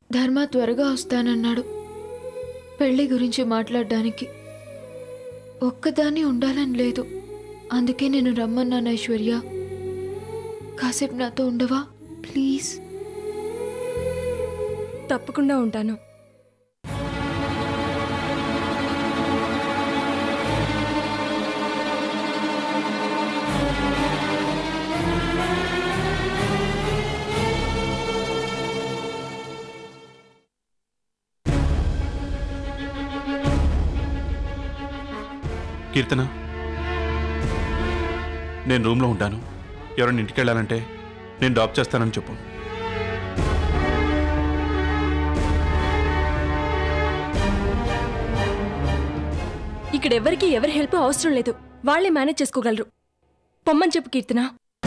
ధర్మ త్వరగా వస్తానన్నాడు పెళ్లి గురించి మాట్లాడడానికి ఒక్కదాన్ని ఉండాలని లేదు అందుకే నేను రమ్మన్నాను ఐశ్వర్య కాసేపు నాతో ఉండవా ప్లీజ్ తప్పకుండా ఉంటాను కీర్తన నేను రూమ్లో ఉంటాను ఎవరైనా ఇంటికి వెళ్ళాలంటే నేను డ్రాప్ చేస్తానని చెప్పు ఇక్కడ ఎవరికి ఎవరి హెల్ప్ అవసరం లేదు వాళ్ళే మేనేజ్ చేసుకోగలరు పొమ్మని చెప్పు కీర్తన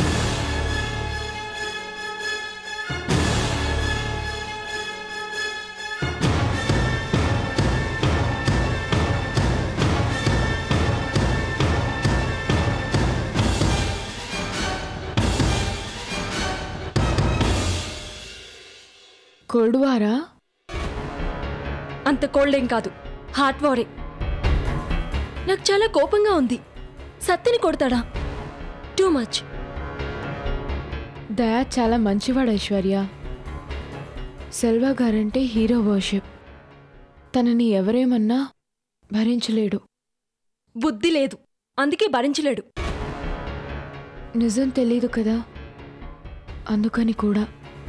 కోల్డ్ వారా అంత కోల్డ్ ఏం కాదు హార్ట్ వారే నాకు చాలా కోపంగా ఉంది సత్తిని కొడతాడా టూ మచ్ దయా చాలా మంచివాడు ఐశ్వర్య సెల్వా గారంటే హీరో వర్షిప్ తనని ఎవరేమన్నా భరించలేడు బుద్ధి లేదు అందుకే భరించలేడు నిజం తెలీదు కదా అందుకని కూడా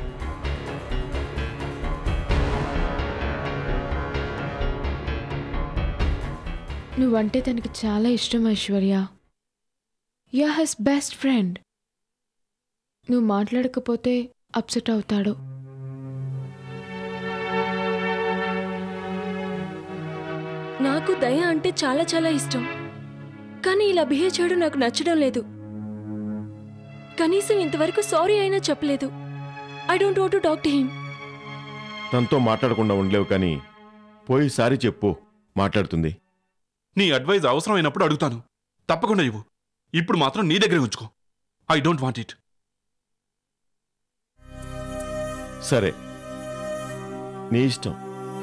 నువ్వంటే తనకి చాలా ఇష్టం Aishwarya yeah he's best friend నువ్వు మాట్లాడకపోతే అప్సెట్ అవుతాడు నాకు దయ అంటే చాలా చాలా ఇష్టం కానీ ఇలా బిహేవ్ చేయడం నాకు నచ్చడం లేదు కనీసం ఇంతవరకు సారీ అయినా చెప్పలేదు I don't want to talk to him తనతో మాట్లాడకుండా ఉండలేవు కానీ పోయి సారి చెప్పు మాట్లాడుతుంది నీ అడ్వైజ్ అవసరమైనప్పుడు అడుగుతాను తప్పకుండా ఇవ్వు ఇప్పుడు మాత్రం నీ దగ్గరే ఉంచుకో ఐ డోంట్ వాంట్ ఇట్ సరే నీ ఇష్టం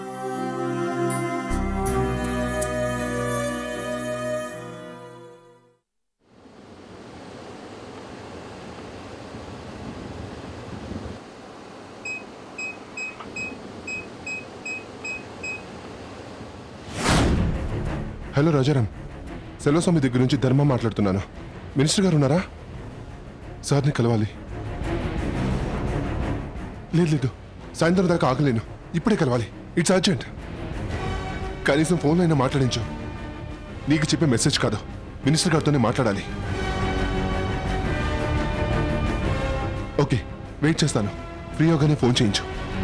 హలో రాజారాం సెల్వస్వామి దగ్గర నుంచి ధర్మ మాట్లాడుతున్నాను మినిస్టర్ గారు ఉన్నారా సార్ని కలవాలి లేదు లేదు సాయంత్రం దాకా ఆగలేను ఇప్పుడే కలవాలి ఇట్స్ అర్జెంట్ కనీసం ఫోన్లో అయినా మాట్లాడించు నీకు చెప్పే మెసేజ్ కాదు మినిస్టర్ గారితోనే మాట్లాడాలి ఓకే వెయిట్ చేస్తాను ఫ్రీ అవగానే ఫోన్ చేయించు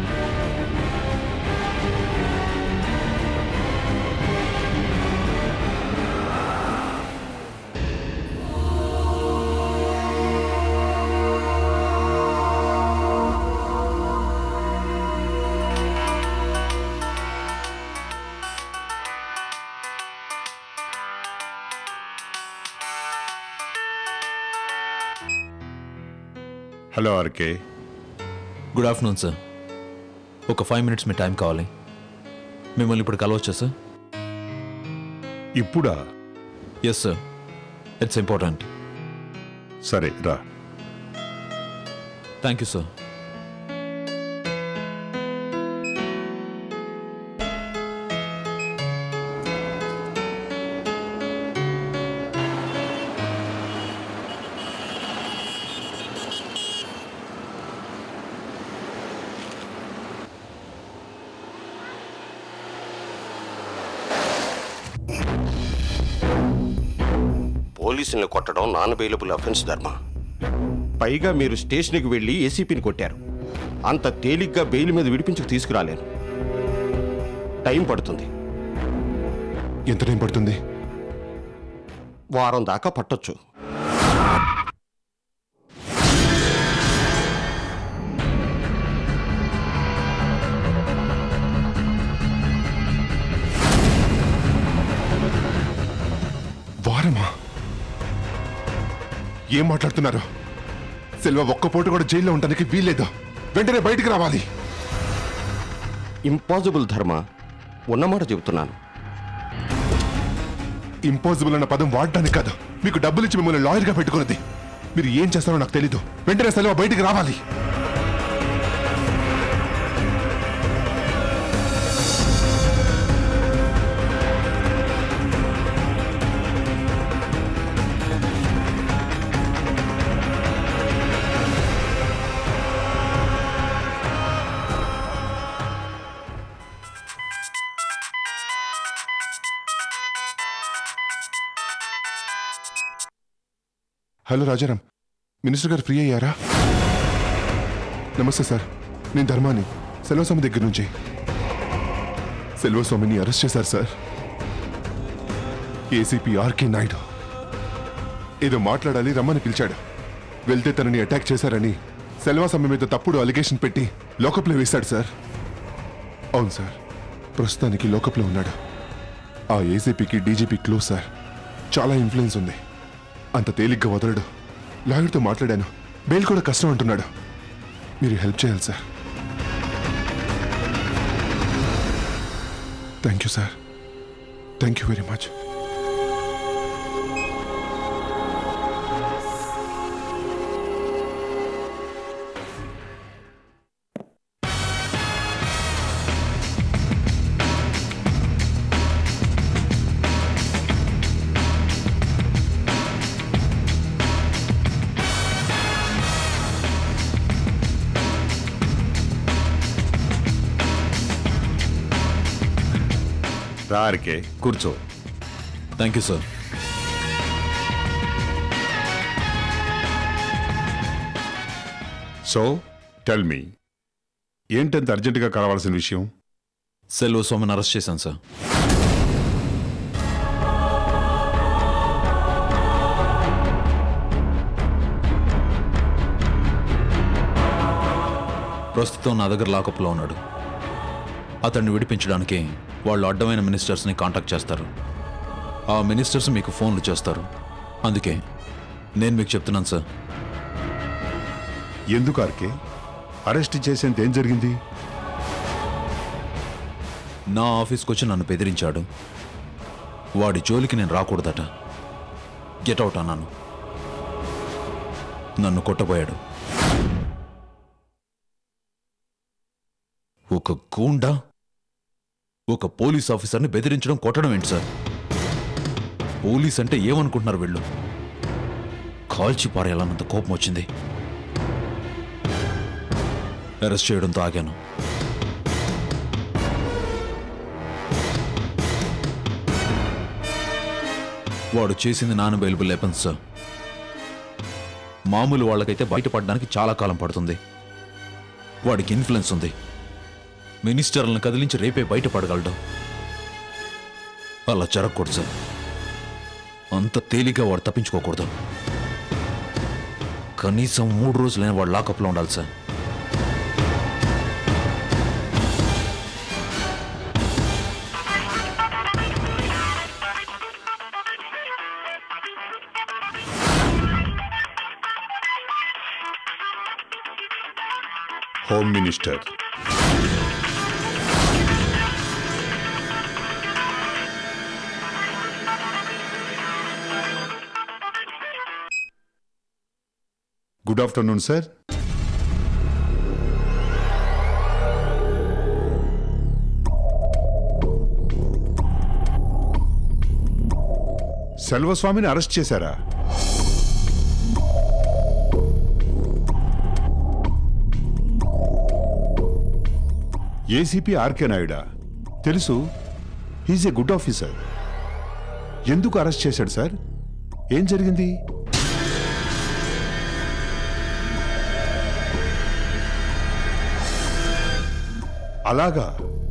hello RK good afternoon sir ఒక ఫైవ్ మినిట్స్ మీ టైం కావాలి మిమ్మల్ని ఇప్పుడు కలవచ్చా సార్ ఇప్పుడా ఎస్ సార్ ఇట్స్ ఇంపార్టెంట్ సరే రా థ్యాంక్ యూ సార్ పోలీసుల్ని కొట్టడం నాన్ అవైలబుల్ అఫెన్స్ ధర్మ పైగా మీరు స్టేషన్కి వెళ్ళి ఏసీపీని కొట్టారు అంత తేలిగ్గా బెయిల్ మీద విడిపించుకు తీసుకురాలేను టైం పడుతుంది ఎంత టైం పడుతుంది వారం దాకా పట్టొచ్చు వారమా ఏం మాట్లాడుతున్నారు సెల్వ ఒక్క పూట కూడా జైల్లో ఉండడానికి వీల్లేదు వెంటనే బయటికి రావాలి ఇంపాసిబుల్ ధర్మ ఉన్నమాట చెబుతున్నాను ఇంపాసిబుల్ అన్న పదం వాడడానికి కాదు మీకు డబ్బులు ఇచ్చి మిమ్మల్ని లాయర్గా పెట్టుకున్నది మీరు ఏం చేస్తారో నాకు తెలీదు వెంటనే సెలవు బయటికి రావాలి హలో రాజారాం మినిస్టర్ గారు ఫ్రీ అయ్యారా నమస్తే సార్ నేను ధర్మాని సెల్వస్వామి దగ్గర నుంచి సెల్వస్వామిని అరెస్ట్ చేశారు సార్ ఏసీపీ ఆర్కే నాయుడు ఏదో మాట్లాడాలి రమ్మని పిలిచాడు వెళ్తే తనని అటాక్ చేశారని సెల్వస్వామి మీద తప్పుడు అలిగేషన్ పెట్టి లోకప్లో వేశాడు సార్ అవును సార్ ప్రస్తుతానికి లోకప్లో ఉన్నాడు ఆ ఏసీపీకి డీజీపీ క్లోజ్ సార్ చాలా ఇన్ఫ్లుయెన్స్ ఉంది అంత తేలిగ్గా వదలడు లాయర్తో మాట్లాడాను బెయిల్ కూడా కష్టం అంటున్నాడు మీరు హెల్ప్ చేయాలి sir thank you sir thank you very much రా ఆర్కే కూర్చో thank you sir so tell me ఏంటంత అర్జెంటుగా కావాల్సిన విషయం సెల్వ స్వామిని అరెస్ట్ చేశాను సార్ ప్రస్తుతం నా దగ్గర లాకప్లో ఉన్నాడు అతన్ని విడిపించడానికి వాళ్ళు అడ్డమైన మినిస్టర్స్ని కాంటాక్ట్ చేస్తారు ఆ మినిస్టర్స్ మీకు ఫోన్లు చేస్తారు అందుకే నేను మీకు చెప్తున్నాను సార్ ఎందుకు ఆర్కే అరెస్ట్ చేసేంత ఏం జరిగింది నా ఆఫీస్కి వచ్చి నన్ను బెదిరించాడు వాడి జోలికి నేను రాకూడదట గెట్ అవుట్ అన్నాను నన్ను కొట్టబోయాడు ఒక గూండా ఒక పోలీస్ ఆఫీసర్ని బెదిరించడం కొట్టడం ఏంటి సార్ పోలీస్ అంటే ఏమనుకుంటున్నారు వీళ్ళు కాల్చి పారేయాలన్నంత కోపం వచ్చింది అరెస్ట్ చేయడంతో ఆగాను వాడు చేసింది నాన్ అవైలబుల్ వెపన్స్ సార్ మామూలు వాళ్ళకైతే బయటపడడానికి చాలా కాలం పడుతుంది వాడికి ఇన్ఫ్లుయెన్స్ ఉంది మినిస్టర్లను కదిలించి రేపే బయటపడగలడు అలా జరగకూడదు సార్ అంత తేలిగ్గా వాడు తప్పించుకోకూడదు కనీసం మూడు రోజులైన వాడు లాకప్లో ఉండాలి sir home minister good afternoon sir సెల్వస్వామిని అరెస్ట్ చేశారా ఏసీపీ ఆర్కే నాయుడా తెలుసు హీజ్ ఏ గుడ్ ఆఫీసర్ ఎందుకు అరెస్ట్ చేశాడు సార్ ఏం జరిగింది అలాగా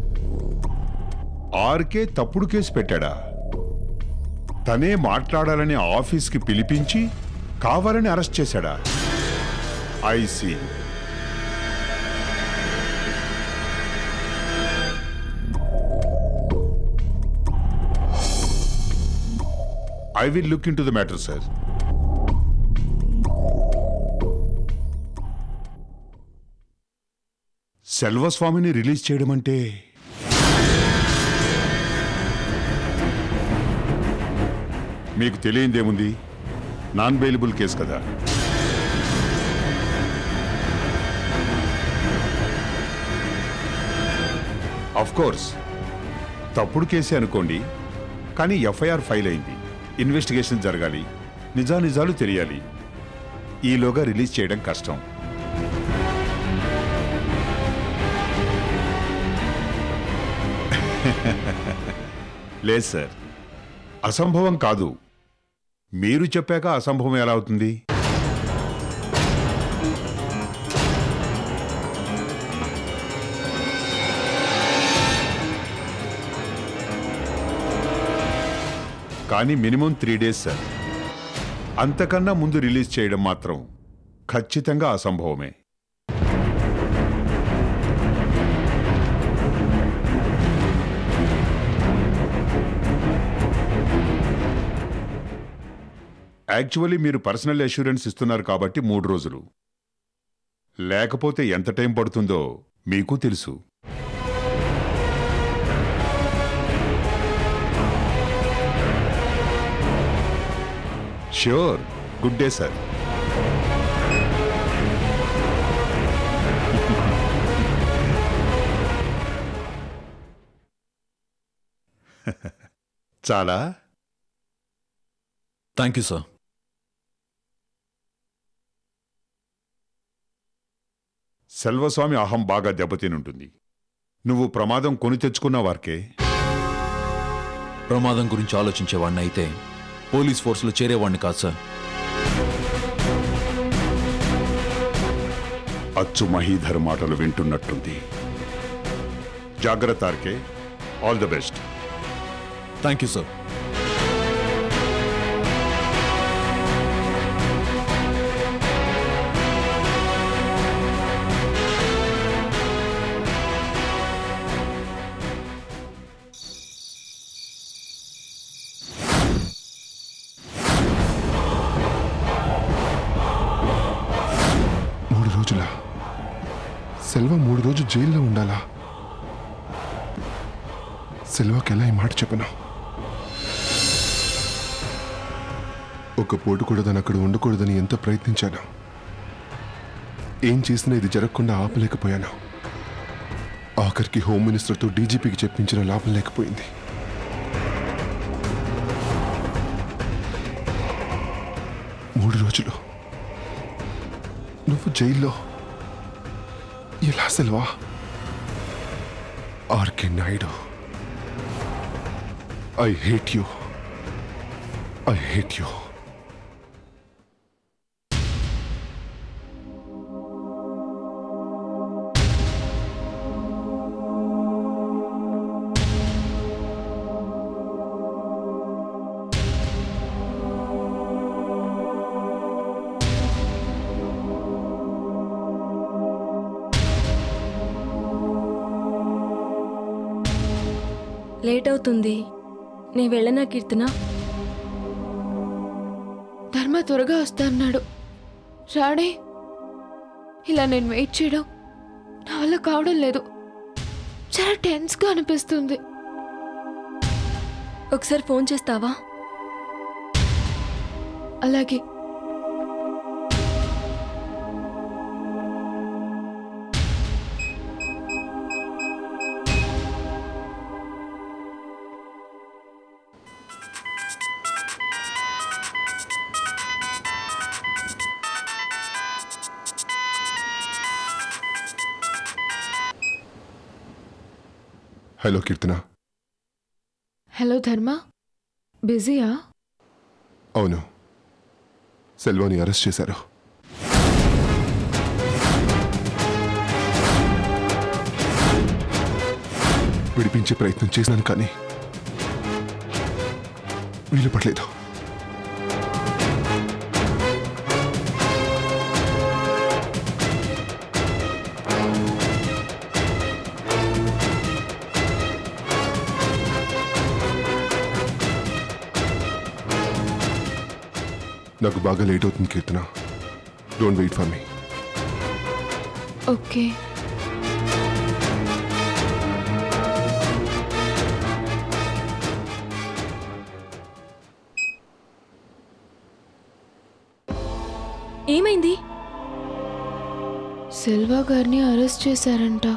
ఆర్కే తప్పుడు కేసు పెట్టాడా తనే మాట్లాడాలని ఆఫీస్కి పిలిపించి కావాలని అరెస్ట్ చేశాడా I see I will look into the matter sir సెల్వస్వామిని రిలీజ్ చేయడం అంటే మీకు తెలియందేముంది నాన్ బెయిలబుల్ కేసు కదా అఫ్ కోర్స్ తప్పుడు కేసే అనుకోండి కానీ ఎఫ్ఐఆర్ ఫైల్ అయింది ఇన్వెస్టిగేషన్ జరగాలి నిజానిజాలు తెలియాలి ఈలోగా రిలీజ్ చేయడం కష్టం లేదు సార్ అసంభవం కాదు మీరు చెప్పాక అసంభవం ఎలా అవుతుంది కానీ మినిమం త్రీ డేస్ సార్ అంతకన్నా ముందు రిలీజ్ చేయడం మాత్రం ఖచ్చితంగా అసంభవమే యాక్చువల్లీ మీరు పర్సనల్ అష్యూరెన్స్ ఇస్తున్నారు కాబట్టి మూడు రోజులు లేకపోతే ఎంత టైం పడుతుందో మీకు తెలుసు ష్యూర్ గుడ్ డే సార్ చాలా థ్యాంక్ యూ సార్ సెల్వస్వామి అహం బాగా దెబ్బతినుంటుంది నువ్వు ప్రమాదం కొని తెచ్చుకున్న వారికే ప్రమాదం గురించి ఆలోచించేవాడిని అయితే పోలీస్ ఫోర్స్లో చేరేవాడిని కాదు సార్ అచ్చు మహీధర్ మాటలు వింటున్నట్టుంది జాగ్రత్త RK all the best thank you sir మూడు రోజుల సెల్వ మూడు రోజులు జైల్లో ఉండాలా సెల్వకి ఎలా ఈ మాట చెప్పను ఒక పూట కూడా తను అక్కడ ఉండకూడదని ఎంత ప్రయత్నించాను ఏం చేసినా ఇది జరగకుండా ఆపలేకపోయాను ఆఖరికి హోమ్ మినిస్టర్తో డీజీపీకి చెప్పించిన లాభం లేకపోయింది మూడు రోజులు నువ్వు జైల్లో ఎలా Selva RK Naidu I hate you I hate you late అవుతుంది నీ వెళ్ళనా కీర్తన ధర్మ త్వరగా వస్తా అన్నాడు రాడే ఇలా నేను వెయిట్ చేయడం నా వల్ల కావడం లేదు చాలా టెన్స్గా అనిపిస్తుంది ఒకసారి ఫోన్ చేస్తావా అలాగే హలో కీర్తన హలో ధర్మ బిజీయా అవును సెల్వాని అరెస్ట్ చేశారు విడిపించే ప్రయత్నం చేసినాను కానీ వీలు పడలేదు నాకు బాగా లేట్ అవుతుంది Keerthana don't wait for me okay ఏమైంది సెల్వా గారిని అరెస్ట్ చేశారంట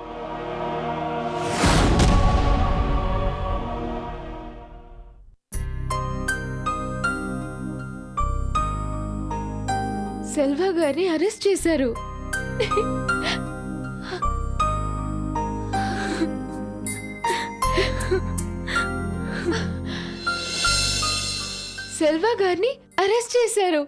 సెల్వా గారిని అరెస్ట్ చేశారు సెల్వా గారిని అరెస్ట్ చేశారు